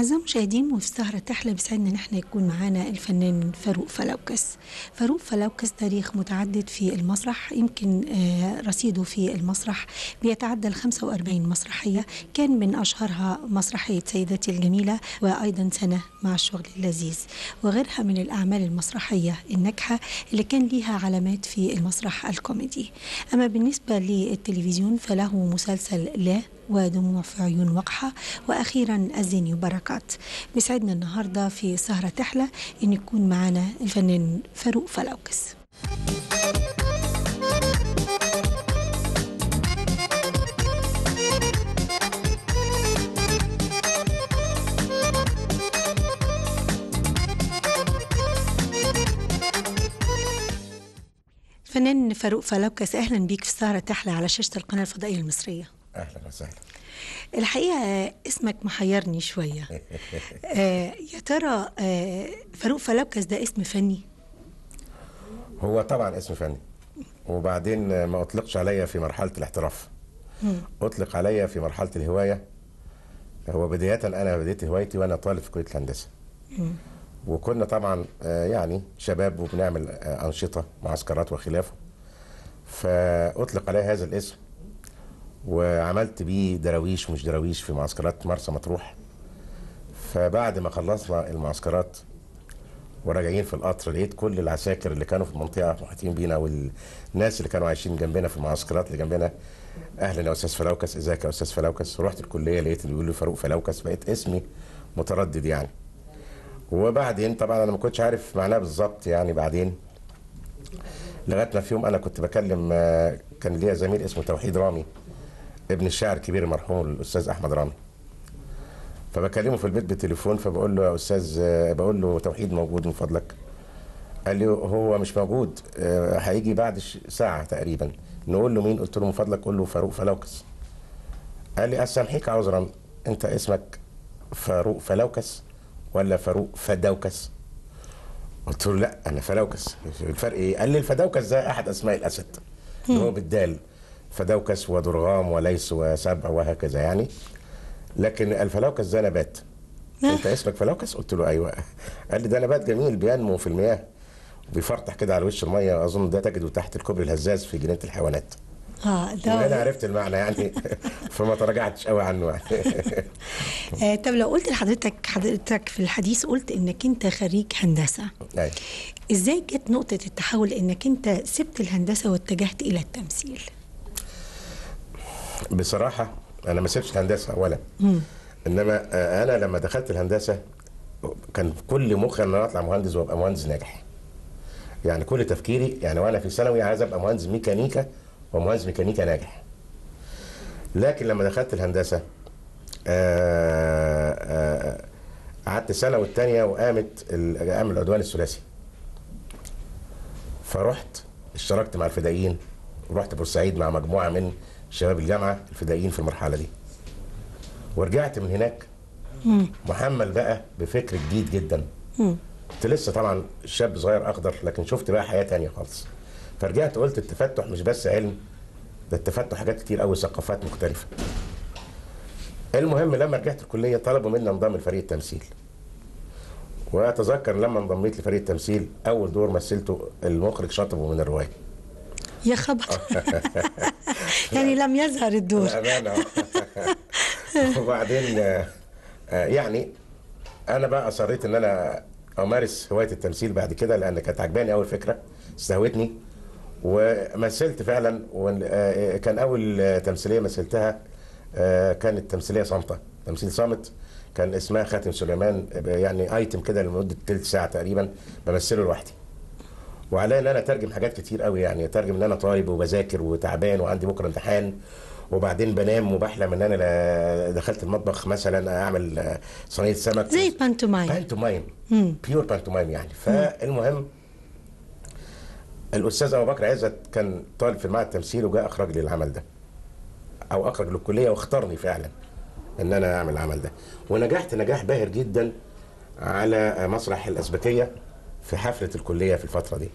أعزائي المشاهدين وفي سهرة تحلى بيسعدنا إن احنا يكون معانا الفنان فاروق فلوكس. فاروق فلوكس تاريخ متعدد في المسرح يمكن آه، رصيده في المسرح بيتعدى ال 45 مسرحية كان من أشهرها مسرحية سيدتي الجميلة وأيضا سنة مع الشغل اللذيذ وغيرها من الأعمال المسرحية الناجحة اللي كان ليها علامات في المسرح الكوميدي. أما بالنسبة للتلفزيون فله مسلسل لا ودموع في عيون وقحة وأخيرا الزين وبركات بيسعدنا النهاردة في سهرة تحلى أن يكون معنا الفنان فاروق فلوكس فنان فاروق فلوكس أهلا بيك في سهرة تحلى على شاشة القناة الفضائية المصرية اهلا وسهلا الحقيقة اسمك محيرني شوية آه يا ترى آه فاروق فلوكس ده اسم فني هو طبعا اسم فني وبعدين ما اطلقش عليا في مرحله الاحتراف اطلق عليا في مرحله الهوايه هو بدايه انا بديت هوايتي وانا طالب في كليه الهندسه وكنا طبعا آه، يعني شباب وبنعمل آه، انشطه معسكرات وخلافه فاطلق علي هذا الاسم وعملت بيه دراويش مش دراويش في معسكرات مرسى مطروح فبعد ما خلصنا المعسكرات وراجعين في القطر لقيت كل العساكر اللي كانوا في المنطقه محيطين بينا والناس اللي كانوا عايشين جنبنا في المعسكرات اللي جنبنا اهلا يا استاذ فلوكس ازيك يا استاذ فلوكس رحت الكليه لقيت اللي بيقول لي فاروق فلوكس بقيت اسمي متردد يعني وبعدين طبعا انا ما كنتش عارف معناه بالظبط يعني بعدين لغايه ما في يوم انا كنت بكلم آه، كان ليا زميل اسمه توحيد رامي ابن الشاعر الكبير المرحوم الاستاذ احمد رامي فبكلمه في البيت بالتليفون فبقول له يا استاذ آه، بقول له توحيد موجود من فضلك قال لي هو مش موجود آه، هيجي بعد ش- ساعه تقريبا نقول له مين قلت له من فضلك قول له فاروق فلوكس قال لي اسامحيك عذرا انت اسمك فاروق فلوكس ولا فاروق فدوكس قلت له لا انا فلوكس الفرق ايه قال لي الفدوكس ده احد اسماء الاسد اللي هو بالدال فدوكس ودرغام وليس وسبع وهكذا يعني لكن الفلوكس ده نبات انت اسمك فلوكس قلت له ايوه قال لي ده نبات جميل بينمو في المياه بيفرطح كده على وش الميه اظن ده تجده تحت الكوبري الهزاز في جنينه الحيوانات اه وانا ده عرفت المعنى يعني فما تراجعتش قوي عنه يعني آه طب لو قلت لحضرتك حضرتك في الحديث قلت انك انت خريج هندسة أيوة. ازاي جت نقطة التحول انك انت سبت الهندسة واتجهت الى التمثيل بصراحة أنا ما سبتش هندسة ولا إنما آه، أنا لما دخلت الهندسة كان كل مخي إن أنا أطلع مهندس وأبقى مهندس ناجح. يعني كل تفكيري يعني وأنا في ثانوي عايز أبقى مهندس ميكانيكا ومهندس ميكانيكا ناجح. لكن لما دخلت الهندسة آه، آه، قعدت سنة والتانية وقامت ال- قام العدوان الثلاثي. فرحت اشتركت مع الفدائيين ورحت بورسعيد مع مجموعه من شباب الجامعه الفدائيين في المرحله دي ورجعت من هناك محمل بقى بفكر جديد جدا كنت لسه طبعا شاب صغير اخضر لكن شفت بقى حياه تانية خالص فرجعت قلت التفتح مش بس علم ده التفتح حاجات كتير قوي ثقافات مختلفه المهم لما رجعت الكليه طلبوا مني انضم لفريق التمثيل واتذكر لما انضميت لفريق التمثيل اول دور مثلته المخرج شطبه من الروايه يا خبر يعني لم يظهر الدور بأمانة وبعدين آه، آه، يعني أنا بقى أصريت إن أنا أمارس هواية التمثيل بعد كده لأن كانت عجباني أول فكرة استهوتني ومثلت فعلا وكان أول آه، تمثيلية مثلتها آه، كانت تمثيلية صامتة تمثيل صامت كان اسمها خاتم سليمان يعني ايتم كده لمده تلت ساعه تقريبا بمثله لوحدي وعليا ان انا اترجم حاجات كتير قوي يعني اترجم ان انا طالب وبذاكر وتعبان وعندي بكره امتحان وبعدين بنام وبحلم ان انا لا- دخلت المطبخ مثلا اعمل آه، صينيه سمك زي البانتومايم بانتومايم بيور بانتومايم يعني فالمهم الاستاذ ابو بكر عزت كان طالب في المعهد التمثيل وجاء اخرج لي العمل ده او اخرج للكليه واختارني فعلا ان انا اعمل العمل ده ونجحت نجاح باهر جدا على مسرح الازبكيه في حفله الكليه في الفتره دي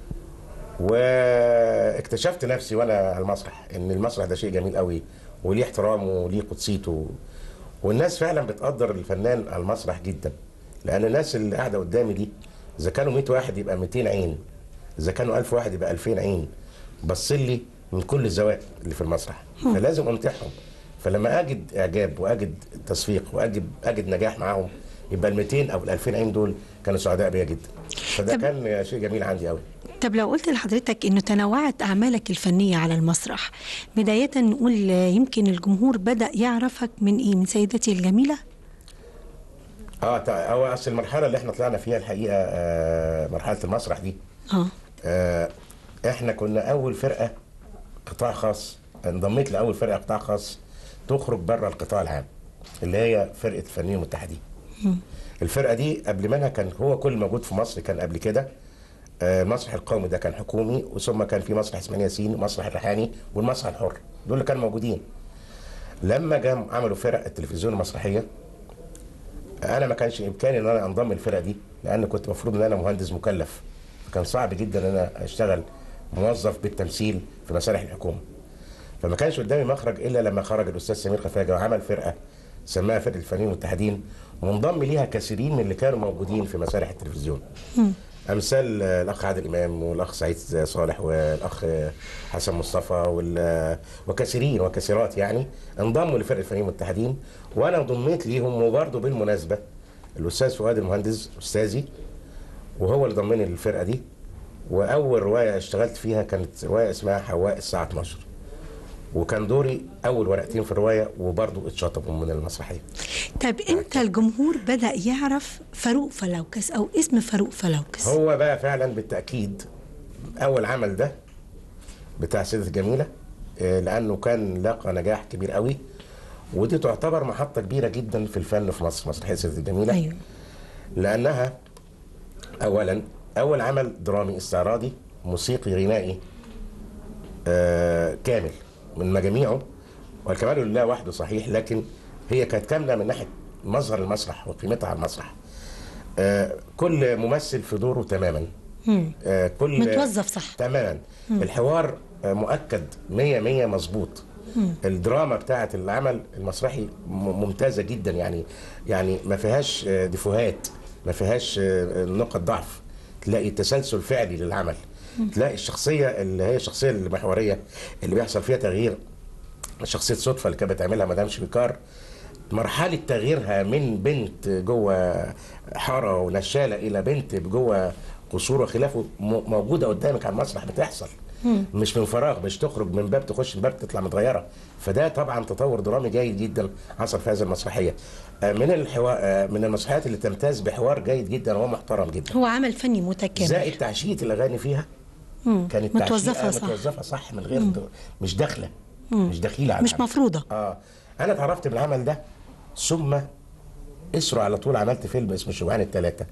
واكتشفت نفسي وانا على المسرح ان المسرح ده شيء جميل قوي وليه احترامه وليه قدسيته والناس فعلا بتقدر الفنان على المسرح جدا لان الناس اللي قاعده قدامي دي اذا كانوا 100 واحد يبقى 200 عين اذا كانوا 1000 واحد يبقى 2000 عين بص لي من كل الزوايا اللي في المسرح فلازم امتحهم فلما اجد اعجاب واجد تصفيق واجد اجد نجاح معاهم يبقى ال 200 او ال 2000 عين دول كانوا سعداء بيا جدا فده طب- كان شيء جميل عندي قوي طب لو قلت لحضرتك انه تنوعت اعمالك الفنيه على المسرح بدايه نقول آه، يمكن الجمهور بدا يعرفك من ايه من سيدتي الجميله اه تع- هو اصل المرحله اللي احنا طلعنا فيها الحقيقه آه مرحله المسرح دي اه آه احنا كنا اول فرقه قطاع خاص انضميت لاول فرقه قطاع خاص تخرج بره القطاع العام اللي هي فرقه الفنانين المتحدين الفرقه دي قبل منها كان هو كل موجود في مصر كان قبل كده آه، المسرح القومي ده كان حكومي وثم كان في مسرح اسماعيل ياسين ومسرح الريحاني والمسرح الحر دول اللي كانوا موجودين لما جم عملوا فرق التلفزيون المسرحيه انا ما كانش امكاني ان انا انضم الفرقه دي لان كنت المفروض ان انا مهندس مكلف فكان صعب جدا ان انا اشتغل موظف بالتمثيل في مسارح الحكومه فما كانش قدامي مخرج الا لما خرج الاستاذ سمير خفاجه وعمل فرقه سماها فرقه الفنانين المتحدين وانضم ليها كثيرين من اللي كانوا موجودين في مسارح التلفزيون امثال آه، الاخ عادل امام والاخ سعيد صالح والاخ آه، حسن مصطفى وال- وكثيرين وكثيرات يعني انضموا لفرقه الفنانين المتحدين وانا انضميت ليهم وبرضه بالمناسبه الاستاذ فؤاد المهندس استاذي وهو اللي ضمني للفرقه دي واول روايه اشتغلت فيها كانت روايه اسمها حواء الساعه 12 وكان دوري اول ورقتين في الروايه وبرضه اتشطبوا من المسرحيه طب امتى الجمهور بدا يعرف فاروق فلوكس او اسم فاروق فلوكس هو بقى فعلا بالتاكيد اول عمل ده بتاع سيدة الجميله آه، لانه كان لاقى نجاح كبير قوي ودي تعتبر محطه كبيره جدا في الفن في مصر مسرحيه سيدة الجميله ايوه لانها اولا اول عمل درامي استعراضي موسيقي غنائي آه كامل من مجاميعه والكمال لله وحده صحيح لكن هي كانت كامله من ناحيه مظهر المسرح وقيمتها على المسرح آه كل ممثل في دوره تماما مم. آه كل متوظف صح. تماما الحوار آه مؤكد مية مية مظبوط الدراما بتاعة العمل المسرحي م- ممتازة جدا يعني يعني ما فيهاش آه، ديفوهات ما فيهاش آه، نقط ضعف تلاقي تسلسل فعلي للعمل تلاقي الشخصية اللي هي الشخصية المحورية اللي بيحصل فيها تغيير شخصية صدفة اللي كانت بتعملها مدام شويكار مرحلة تغييرها من بنت جوه حارة ونشالة إلى بنت جوه قصور وخلافه م- موجودة قدامك على المسرح بتحصل مش من فراغ مش تخرج من باب تخش من باب تطلع متغيرة فده طبعا تطور درامي جيد جدا حصل في هذه المسرحية آه، من الحوار من المسرحيات اللي تمتاز بحوار جيد جدا ومحترم جدا هو عمل فني متكامل زائد تعشية الأغاني فيها مم. كانت متوظفة تعشيقة صح متوظفة صح من غير مش داخلة مش دخيلة على مش العمل. مفروضة. اه انا اتعرفت بالعمل ده ثم اسره على طول عملت فيلم اسمه الشجعان الثلاثة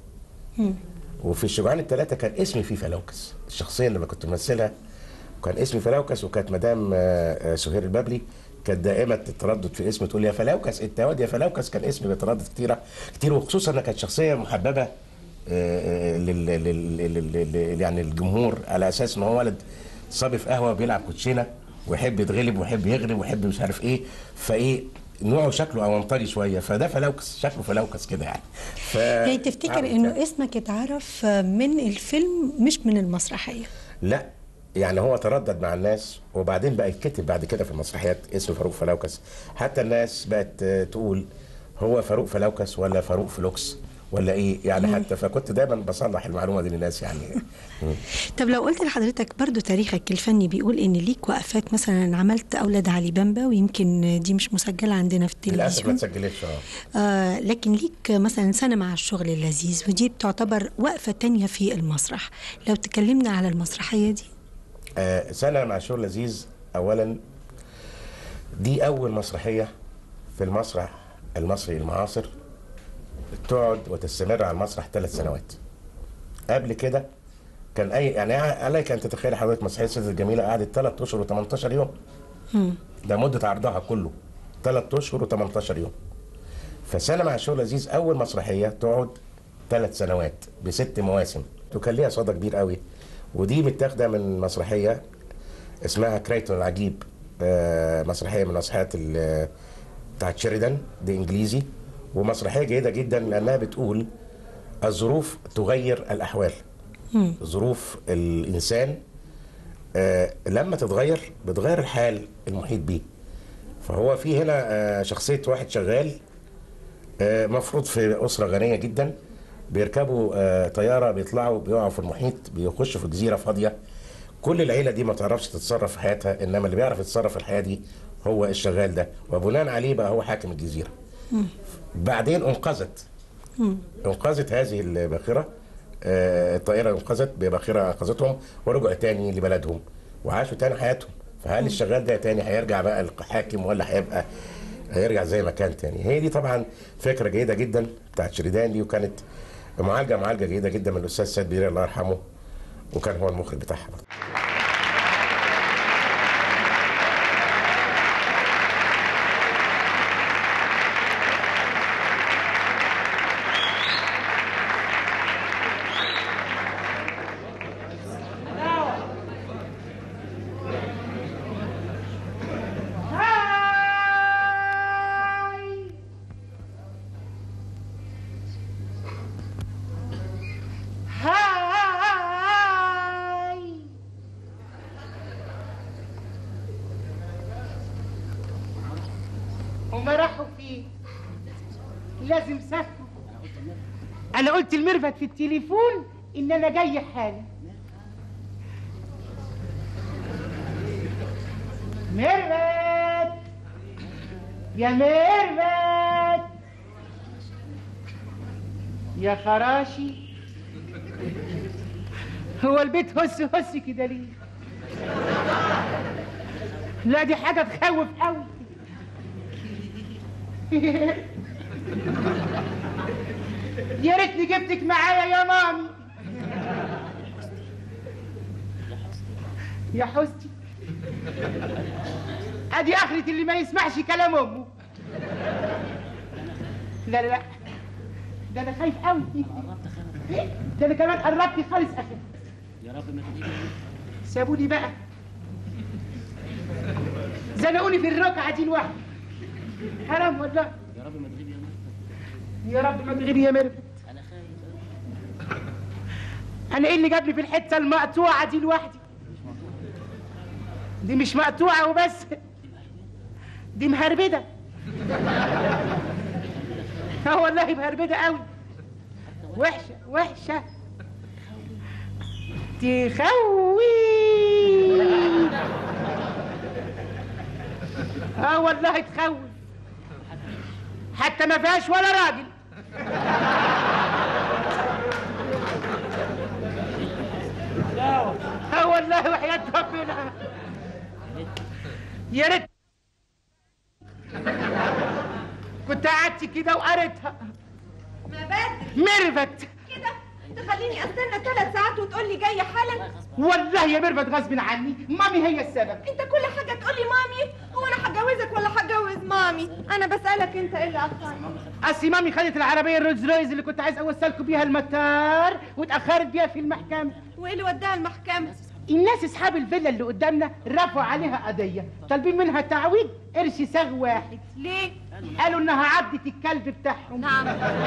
وفي الشجعان الثلاثة كان اسمي فيه فلوكس الشخصية اللي كنت بمثلها كان اسمي فلوكس وكانت مدام آه، آه، سهير البابلي كانت دائمة التردد في اسمي تقول يا فلوكس انت يا واد يا فلوكس كان اسمي بيتردد كتيرة كتير وخصوصا انها كانت شخصية محببة آه، آه، لل لل لل لل يعني الجمهور على اساس ان هو ولد صبي في قهوه وبيلعب كوتشينه ويحب يتغلب ويحب يغلب ويحب مش عارف ايه فايه نوعه شكله اونطري شويه فده فلوكس شكله فلوكس كده يعني ف... يعني تفتكر عارف انه يعني. اسمك اتعرف من الفيلم مش من المسرحيه لا يعني هو تردد مع الناس وبعدين بقى يتكتب بعد كده في المسرحيات اسم فاروق فلوكس حتى الناس بقت آه، تقول هو فاروق فلوكس ولا فاروق فلوكس ولا ايه يعني حتى فكنت دايما بصلح المعلومه دي للناس يعني مم. طب لو قلت لحضرتك برضو تاريخك الفني بيقول ان ليك وقفات مثلا عملت اولاد علي بامبا ويمكن دي مش مسجله عندنا في للاسف ما التلفزيون تسجلتش اه آه لكن ليك مثلا سنة مع الشغل اللذيذ ودي بتعتبر وقفة تانية في المسرح لو تكلمنا على المسرحية دي آه، سنة مع شغل لذيذ أولا دي أول مسرحية في المسرح المصري المعاصر تقعد وتستمر على المسرح ثلاث سنوات قبل كده كان أي يعني عليك أن تتخيل حضرتك مسرحية سيدة الجميلة قعدت ثلاث أشهر و18 يوم ده مدة عرضها كله ثلاث أشهر و18 يوم فسنة مع شغل لذيذ أول مسرحية تقعد ثلاث سنوات بست مواسم وكان ليها صدى كبير قوي ودي متاخدة من مسرحية اسمها كريتون العجيب آه، مسرحية من مسرحيات ال- بتاعت شيريدان دي انجليزي ومسرحيه جيده جدا لانها بتقول الظروف تغير الاحوال ظروف الانسان آه لما تتغير بتغير الحال المحيط بيه فهو في هنا آه شخصيه واحد شغال آه مفروض في اسره غنيه جدا بيركبوا آه طياره بيطلعوا بيقعوا في المحيط بيخشوا في جزيره فاضيه كل العيله دي ما تعرفش تتصرف في حياتها انما اللي بيعرف يتصرف في الحياه دي هو الشغال ده وبناء عليه بقى هو حاكم الجزيره بعدين انقذت انقذت هذه الباخره آه، الطائره انقذت بباخره انقذتهم ورجعوا تاني لبلدهم وعاشوا تاني حياتهم فهل الشغال ده تاني هيرجع بقى الحاكم ولا هيبقى هيرجع زي ما كان تاني هي دي طبعا فكره جيده جدا بتاعت شريدان دي وكانت معالجه معالجه جيده جدا من الاستاذ سيد بيري الله يرحمه وكان هو المخرج بتاعها هاي هاي هما راحوا فين لازم سافروا انا قلت لميرفت في التليفون ان انا جاي حالا ميرفت يا ميرفت يا خراشي هو البيت هس هس كده ليه لا دي حاجة تخوف قوي يا ريتني جبتك معايا يا مامي يا حستي ادي اخرة اللي ما يسمعش كلام امه لا لا لا ده انا خايف قوي ده انا كمان قربت خالص اخي يا رب ما تجيب سابوني بقى زنقوني في الركعة دي لوحدي حرام والله يا رب ما تغيب يا مرة يا رب ما تغيبي يا ميرفت انا خايف انا ايه اللي جابني في الحته المقطوعه دي لوحدي دي مش مقطوعه وبس دي مهربده اه والله مهربده قوي وحشه وحشه تخوي اه والله تخوف حتى ما فيهاش ولا راجل اه والله وحياة ربنا يا ريت كنت قعدت كده وقريتها ما بدري ميرفت كده تخليني استنى ثلاث ساعات وتقول لي جايه حالا والله يا ميرفت غصب عني مامي هي السبب انت كل حاجه تقول لي مامي هو انا هتجوزك ولا هتجوز مامي انا بسالك انت ايه اللي اخرني اصل مامي خدت العربيه الرولز رويز اللي كنت عايز اوصلكم بيها المطار واتاخرت بيها في المحكمه وايه اللي وداها المحكمه الناس اصحاب الفيلا اللي قدامنا رفعوا عليها قضيه طالبين منها تعويض قرش ساغ واحد ليه قالوا انها عبدة الكلب بتاعهم نعم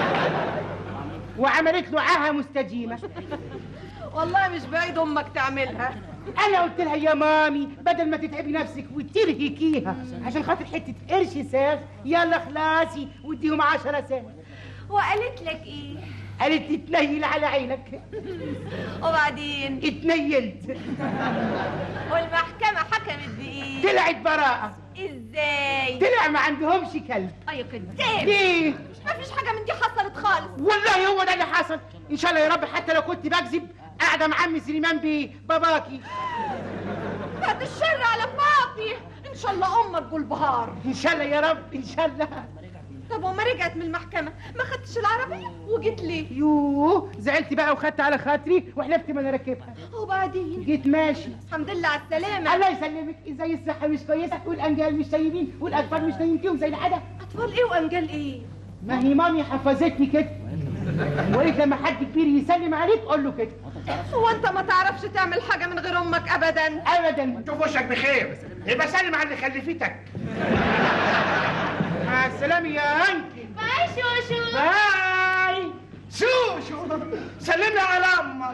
وعملت له عاهه مستديمه والله مش بعيد امك تعملها انا قلت لها يا مامي بدل ما تتعبي نفسك وترهكيها عشان خاطر حته قرش ساغ يلا خلاصي واديهم عشرة ساغ وقالت لك ايه قالت لي تنيل على عينك وبعدين اتنيلت والمحكمه حكمت بايه طلعت براءة ازاي طلع ما عندهمش كلب ايوه كداب ليه ما فيش حاجه من دي حصلت خالص والله هو ده اللي حصل ان شاء الله يا رب حتى لو كنت بكذب قاعده مع عم سليمان بيه باباكي بعد الشر على بابي ان شاء الله امك جلبهار ان شاء الله يا رب ان شاء الله طب وما رجعت من المحكمه ما خدتش العربيه وجيت ليه يوه زعلت بقى وخدت على خاطري وحلفت ما انا راكبها وبعدين جيت ماشي الحمد لله على السلامه الله يسلمك ازاي الصحه مش كويسه والانجال مش طيبين والاطفال مش نايمين فيهم زي العاده اطفال ايه وانجال ايه ما هي مامي حفظتني كده وقالت لما حد كبير يسلم عليك قول له كده هو انت ما تعرفش تعمل حاجه من غير امك ابدا ابدا شوف وشك بخير يبقى سلم على اللي خلفتك مع السلامه يا انكل باي شوشو باي شو شو سلمي على امك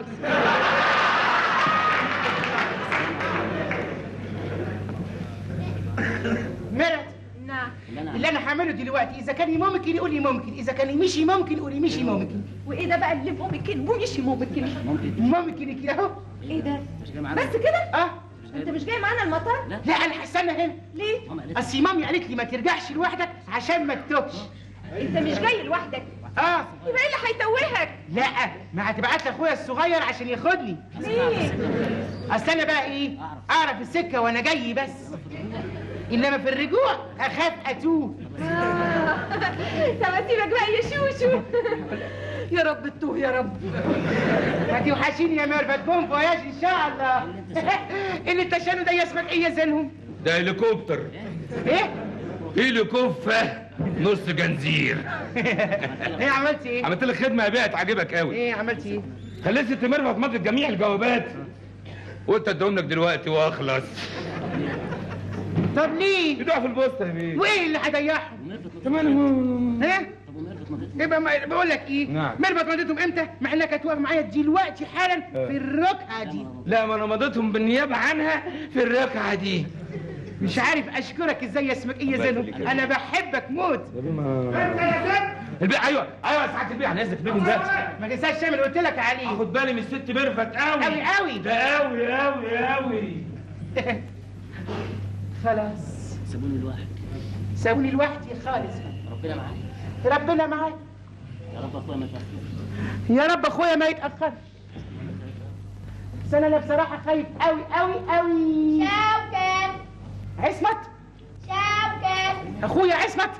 مرت نعم اللي انا اللي انا هعمله دلوقتي اذا كان ممكن يقولي ممكن اذا كان مشي ممكن قولي مشي ممكن وايه ده بقى اللي ممكن ومش ممكن ممكن ممكن كده اهو ايه ده مش جاي معانا بس كده اه انت مش جاي معانا المطار لا لا انا هستنى هنا ليه ماما قالت اصل مامي قالت لي ما ترجعش لوحدك عشان ما تتوهش انت مش جاي لوحدك اه يبقى ايه اللي هيتوهك لا ما هتبعت لاخويا الصغير عشان ياخدني ليه اصل انا بقى ايه اعرف السكه وانا جاي بس انما في الرجوع اخاف اتوه آه. طب اسيبك بقى يا شوشو يا رب تتوه يا رب هتوحشيني يا ميرفت بون فواياج ان شاء الله اللي انت شانو ده اسمك ايه يا زينهم ده هليكوبتر ايه هليكوفة نص جنزير ايه عملت ايه عملت لك خدمه يا بيه تعجبك قوي ايه عملت ايه خليت ست ميرفت تمضي جميع الجوابات وانت ادهم لك دلوقتي واخلص طب ليه يدوع في البوسطه يا بيه وايه اللي هيضيعهم وميرفت مضيت كمان هو ايه طب وميرفت مضيت يبقى ما بقول لك ايه نعم. ميرفت وديتهم امتى مع انك هتوقف معايا دلوقتي حالا في الركعه دي لا ما انا مضيتهم بالنيابه عنها في الركعه دي مش عارف اشكرك ازاي اسمك ايه يا زينهم انا بحبك موت يا بيه ما انت يا زين البيه ايوه ايوه ساعه البيه هنزلك البيه ده ما تنساش تعمل اللي قلت لك عليه خد بالي من الست ميرفت قوي قوي قوي ده قوي قوي قوي خلاص سابوني لوحدي سابوني لوحدي خالص ربنا معاك ربنا معاك يا رب اخويا ما تاخرش يا رب اخويا ما يتاخرش بس انا أنا بصراحه خايف قوي قوي قوي شوكت عصمت شوكت اخويا عصمت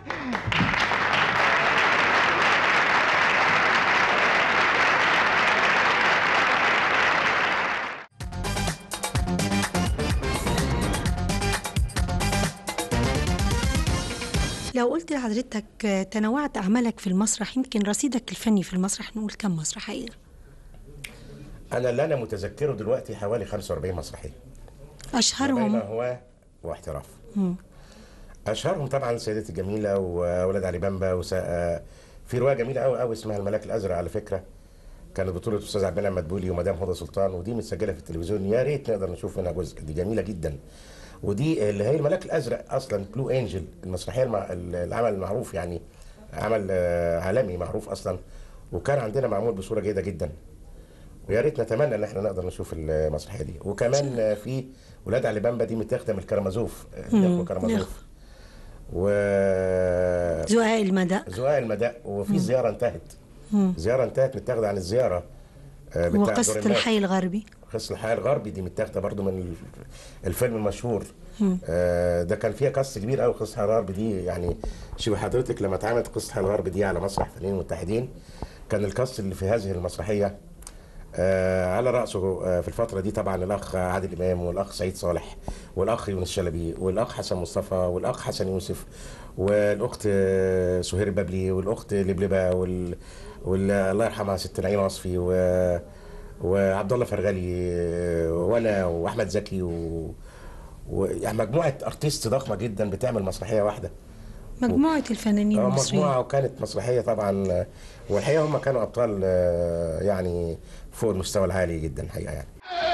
لو قلت لحضرتك آه، تنوعت أعمالك في المسرح يمكن رصيدك الفني في المسرح نقول كم مسرحية انا اللي انا متذكره دلوقتي حوالي 45 مسرحيه بين أشهرهم هو واحتراف مم. اشهرهم طبعا سيدتي الجميله واولاد علي بامبا وسا... آه، في روايه جميله قوي قوي اسمها الملاك الازرق على فكره كانت بطوله استاذ عبد المنعم مدبولي ومدام هدى سلطان ودي متسجله في التلفزيون يا ريت نقدر نشوف منها جزء دي جميله جدا ودي اللي هي الملاك الازرق اصلا بلو انجل المسرحيه المع... العمل المعروف يعني عمل آه، عالمي معروف اصلا وكان عندنا معمول بصوره جيده جدا ويا ريت نتمنى ان احنا نقدر نشوف المسرحيه دي وكمان آه، في ولاد علي بامبا دي متاخده من الكرمازوف آه، نخوة كرمازوف و زقاق المدى زقاق المداء وفي زياره انتهت زياره انتهت متاخده عن الزياره آه، بتاع وقصة دور الموت. الحي الغربي قصة الحي الغربي دي متاخده برضو من الف- الفيلم المشهور آه، ده كان فيها كاست كبير قوي قصة الحي الغربي دي يعني شوفي حضرتك لما اتعملت قصة الحي الغربي دي على مسرح فنانين متحدين كان الكاست اللي في هذه المسرحيه آه على راسه آه في الفتره دي طبعا الاخ عادل امام والاخ سعيد صالح والاخ يونس شلبي والاخ حسن مصطفى والاخ حسن يوسف والاخت آه، سهير البابلي والاخت لبلبه وال... وال... الله يرحمها ست نعيمه وصفي و... وعبد الله فرغلي آه، وانا واحمد زكي و... ويعني مجموعه ارتيست ضخمه جدا بتعمل مسرحيه واحده مجموعة الفنانين اه المصريين مجموعه وكانت مسرحيه طبعا آه، والحقيقه هم كانوا ابطال آه، يعني فوق المستوى العالي جدا الحقيقه يعني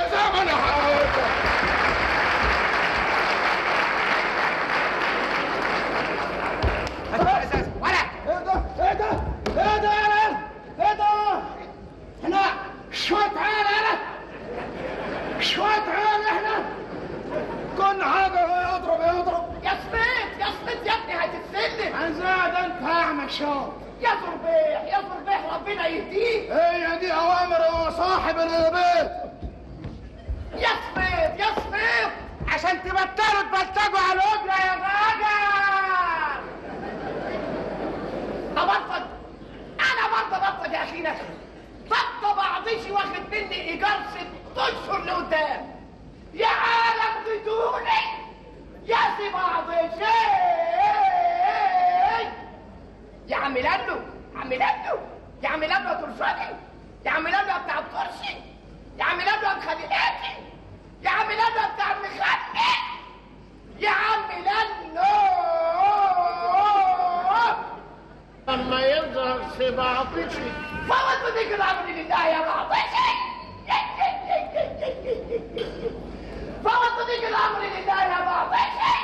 ولا ايه ده ايه ده ايه ده يا ولد ايه ده احنا شوية عيال انا شوية عيال احنا كل حاجة اضرب اضرب يا سميت يا سميت يا ابني هتتسلم عزاد انت اعمى شاط يا صربيح يا صربيح ربنا يهديك هي دي اوامر صاحب البيت يا سميت يا سميت عشان تبطلوا تبلطجوا على الأجرة يا راجل أبطل أنا برضه بطل يا أخي نفسي طب بعضيش واخد مني إيجار ست أشهر لقدام يا عالم بدوني يا سي بعضيش يا عم لالو عم لالو يا عم لالو يا ترشدي يا عم لالو يا بتاع الترشي يا عم لالو يا مخليلاتي يا عم لالو يا بتاع المخلي يا عم لالو اما يظهر سبعطشي فوت ديك الامر لله يا بعطشي فوت ديك الامر لله يا بعطشي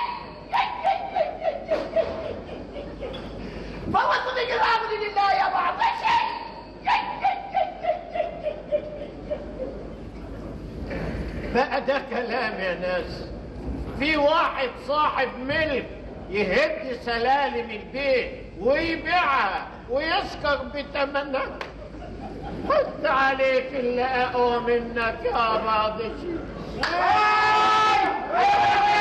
فوت ديك الامر لله يا بعطشي بقى ده كلام يا ناس في واحد صاحب ملك يهد سلالم البيت ويبيعها ويسكر بتمنها حط عليك اللي اقوى منك يا بعض شيء